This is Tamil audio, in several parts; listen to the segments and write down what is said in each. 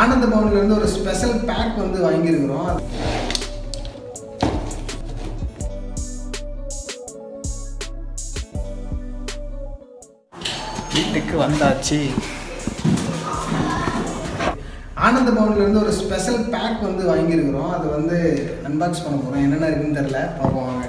ஆனந்த பவன்ல இருந்து ஒரு ஸ்பெஷல் பேக் வந்து வாங்கியிருக்கிறோம் வீட்டுக்கு வந்தாச்சு ஆனந்த பவன்ல இருந்து ஒரு ஸ்பெஷல் பேக் வந்து வாங்கியிருக்கிறோம் அது வந்து அன்பாக்ஸ் பண்ண போகிறோம் என்னென்ன இருக்குன்னு தெரில பார்ப்போம் வாங்க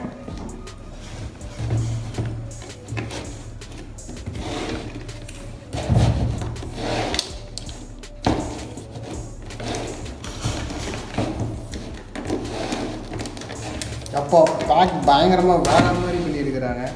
அப்போ பேக் பயங்கரமாக வேற மாதிரி பண்ணியிருக்கிறாங்க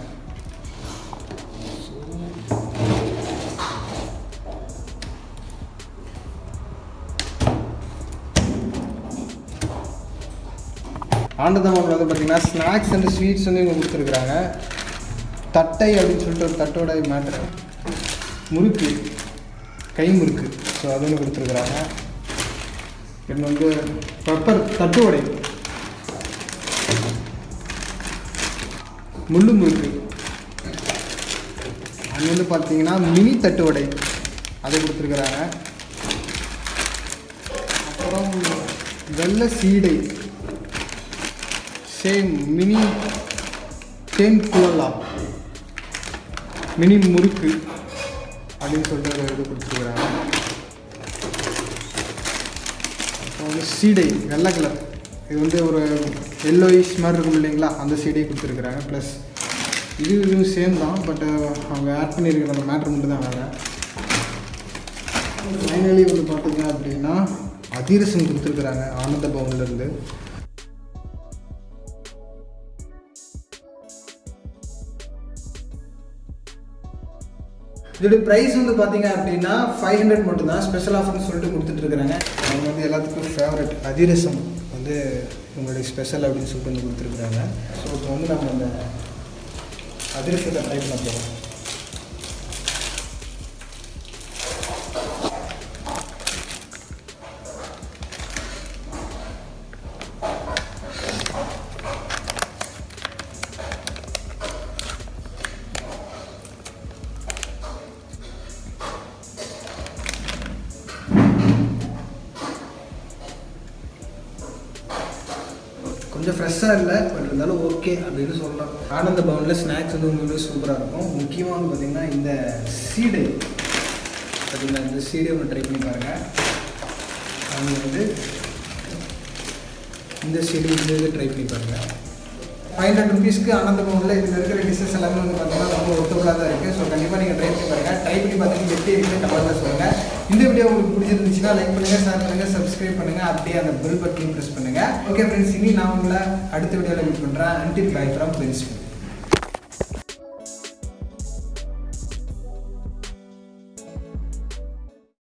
ஆனந்தமோனில் வந்து பார்த்தீங்கன்னா ஸ்நாக்ஸ் அண்ட் ஸ்வீட்ஸ் வந்து இவங்க கொடுத்துருக்குறாங்க தட்டை அப்படின்னு சொல்லிட்டு ஒரு தட்டோட மேட்ரு முறுக்கு கை முறுக்கு ஸோ அது ஒன்று கொடுத்துருக்குறாங்க இன்னும் வந்து பெப்பர் தட்டு வடை முள்ளு முறுக்கு அது வந்து பார்த்தீங்கன்னா மினி தட்டு வடை அதை கொடுத்துருக்குறாங்க அப்புறம் வெள்ளை சீடை சேம் மினி தேன் குழலா மினி முறுக்கு அப்படின்னு சொல்லிட்டு ஒரு இது கொடுத்துருக்குறாங்க அப்புறம் வந்து சீடை வெள்ளை கலர் இது வந்து ஒரு எல்லோயிஷ் மாதிரி இருக்கும் இல்லைங்களா அந்த சீடை கொடுத்துருக்குறாங்க ப்ளஸ் இது இதுவும் சேம் தான் பட் அவங்க ஆட் பண்ணியிருக்கிற அந்த மேட்ரு மட்டும் தான் வேறு ஃபைனலி வந்து பார்த்தீங்க அப்படின்னா அதிரசம் கொடுத்துருக்குறாங்க ஆனந்த பவன்லேருந்து இதோடைய ப்ரைஸ் வந்து பார்த்தீங்க அப்படின்னா ஃபைவ் ஹண்ட்ரட் மட்டும் தான் ஸ்பெஷல் ஆஃபர்னு சொல்லிட்டு கொடுத்துட்டு இருக்கிறாங்க அவங்க வந்து எல்லாத்துக்கும் ஃபேவரட் அதிரசம் வந்து உங்களுடைய ஸ்பெஷல் அப்படின்னு சொல்லிட்டு வந்து கொடுத்துருக்குறாங்க ஸோ இப்போ வந்து நம்ம அந்த அதிரசத்தை ட்ரை பண்ண போகிறோம் கொஞ்சம் ஃப்ரெஷ்ஷாக இல்லை பட் இருந்தாலும் ஓகே அப்படின்னு சொல்லலாம் ஆனந்த பவனில் ஸ்நாக்ஸ் வந்து உண்மையிலே சூப்பராக இருக்கும் முக்கியமாக வந்து பார்த்திங்கன்னா இந்த சீடை பார்த்தீங்கன்னா இந்த சீடை ஒன்று ட்ரை பண்ணி பாருங்கள் அவங்க வந்து இந்த சீடை இந்த இது ட்ரை பண்ணி பாருங்கள் ஃபைவ் ஹண்ட்ரட் ருபீஸ்க்கு ஆனந்த பவனில் இதில் இருக்கிற டிஷ்ஷஸ் எல்லாமே வந்து பார்த்தீங்கன்னா ரொம்ப ஒர்த்தபுளாக தான் இருக்குது ஸோ கண்டிப்பாக நீங்கள் ட்ரை பண்ணி பாருங்கள் ட்ரை பண்ணி பார்த்துட்டு எப்படி இருக்குது கமெண்ட்டில் சொல்லுங்கள் இந்த வீடியோ உங்களுக்கு பிடிச்சிருந்துச்சுன்னா லைக் பண்ணுங்கள் ஷேர் பண்ணுங்கள் சப்ஸ்கிரைப் பண்ணுங்கள் அப்படியே அந்த பெல் பட்டனையும் ப்ரெஸ் பண்ணுங்கள் ஓகே ஃப்ரெண்ட்ஸ் இனி நான் உங்களை அடுத்த வீடியோவில் மீட் பண்ணுறேன் அன்டில் பை ஃப்ரம் பிரின்ஸ்பல்